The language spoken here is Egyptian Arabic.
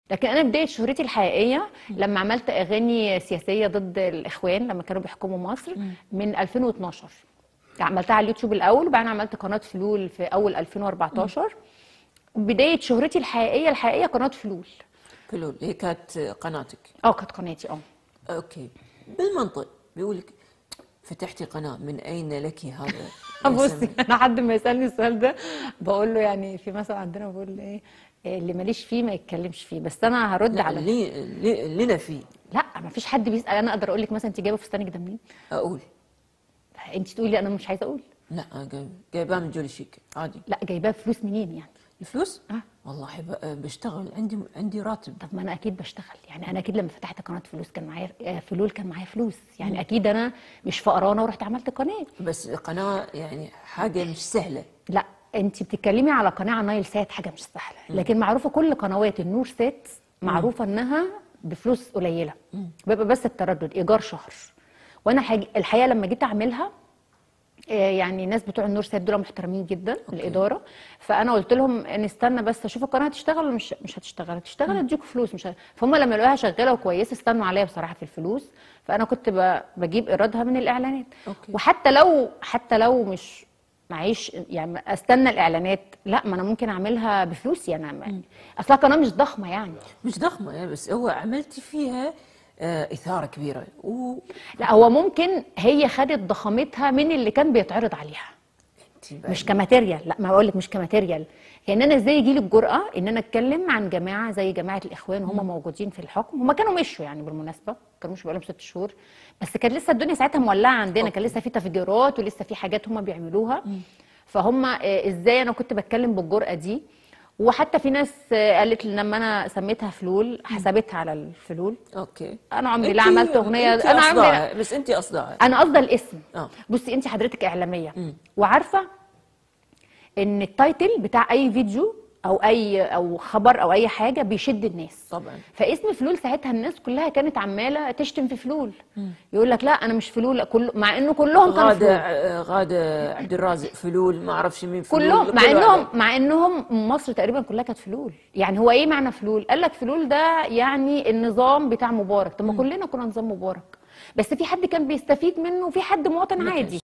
لكن انا بدايه شهرتي الحقيقيه لما عملت اغاني سياسيه ضد الاخوان لما كانوا بيحكموا مصر من 2012 عملتها على اليوتيوب الاول وبعدين عملت قناه فلول في اول 2014 بدايه شهرتي الحقيقيه الحقيقيه قناه فلول فلول هي كانت قناتك اه كانت قناتي اه اوكي بالمنطق بيقول لك فتحتي قناه من اين لك هذا يا بصي سمر؟ انا حد ما يسالني السؤال ده بقول له يعني في مثل عندنا بقول ايه إيه اللي ماليش فيه ما يتكلمش فيه بس انا هرد لا على لي لي لنا فيه لا ما فيش حد بيسال انا اقدر اقول لك مثلا انت جايبه فستانك ده منين اقول انت تقولي انا مش عايزه اقول لا جايب- جايباه من جولي شيك عادي لا جايباه فلوس منين يعني الفلوس؟ آه. والله ب- بشتغل عندي عندي راتب طب ما انا اكيد بشتغل يعني انا اكيد لما فتحت قناه فلوس كان معايا آه، فلول كان معايا فلوس يعني اكيد انا مش فقرانه ورحت عملت قناه بس القناه يعني حاجه مش سهله لا انت بتتكلمي على قناه على نايل سات حاجه مش سهله لكن معروفه كل قنوات النور سات معروفه انها بفلوس قليله بيبقى بس التردد ايجار شهر وانا حاج... الحقيقه لما جيت اعملها آه، يعني الناس بتوع النور سات دول محترمين جدا الاداره فانا قلت لهم نستنى بس اشوف القناه هتشتغل ولا مش مش هتشتغل هتشتغل اديكوا فلوس مش ه... فهم لما لقوها شغاله وكويسه استنوا عليا بصراحه في الفلوس فانا كنت ب... بجيب ايرادها من الاعلانات أوكي. وحتى لو حتى لو مش معيش يعني استنى الاعلانات لا ما انا ممكن اعملها بفلوسي انا ما- اصلا قناه مش ضخمه يعني مش ضخمه يعني بس هو عملتي فيها آه اثاره كبيره و لا هو ممكن هي خدت ضخامتها من اللي كان بيتعرض عليها انت بعد- مش كماتيريال لا ما بقول لك مش كماتيريال يعني انا ازاي يجي لي الجرأه ان انا اتكلم عن جماعه زي جماعه الاخوان وهم موجودين في الحكم هم كانوا مشوا يعني بالمناسبه كانوا مش بقالهم ست شهور بس كان لسه الدنيا ساعتها مولعه عندنا كان لسه في تفجيرات ولسه في حاجات هم بيعملوها فهم آه، ازاي انا كنت بتكلم بالجرأه دي وحتى في ناس آه، قالت لي لما انا سميتها فلول حسبتها على الفلول اوكي انا عمري لا أنت- عملت اغنيه أنت انا عمري لا- قصدها بس انت قصدها انا قصدي الاسم آه. بصي انت حضرتك اعلاميه وعارفه ان التايتل بتاع اي فيديو او اي او خبر او اي حاجه بيشد الناس طبعا فاسم فلول ساعتها الناس كلها كانت عماله تشتم في فلول يقول لك لا انا مش فلول كل مع انه كلهم كانوا غاده فلول آه، غاده عبد الرازق فلول ما اعرفش مين فلول كلهم مع كل انهم واحد. مع انهم مصر تقريبا كلها كانت فلول يعني هو ايه معنى فلول قال لك فلول ده يعني النظام بتاع مبارك طب ما كلنا كنا نظام مبارك بس في حد كان بيستفيد منه وفي حد مواطن ما عادي كانش.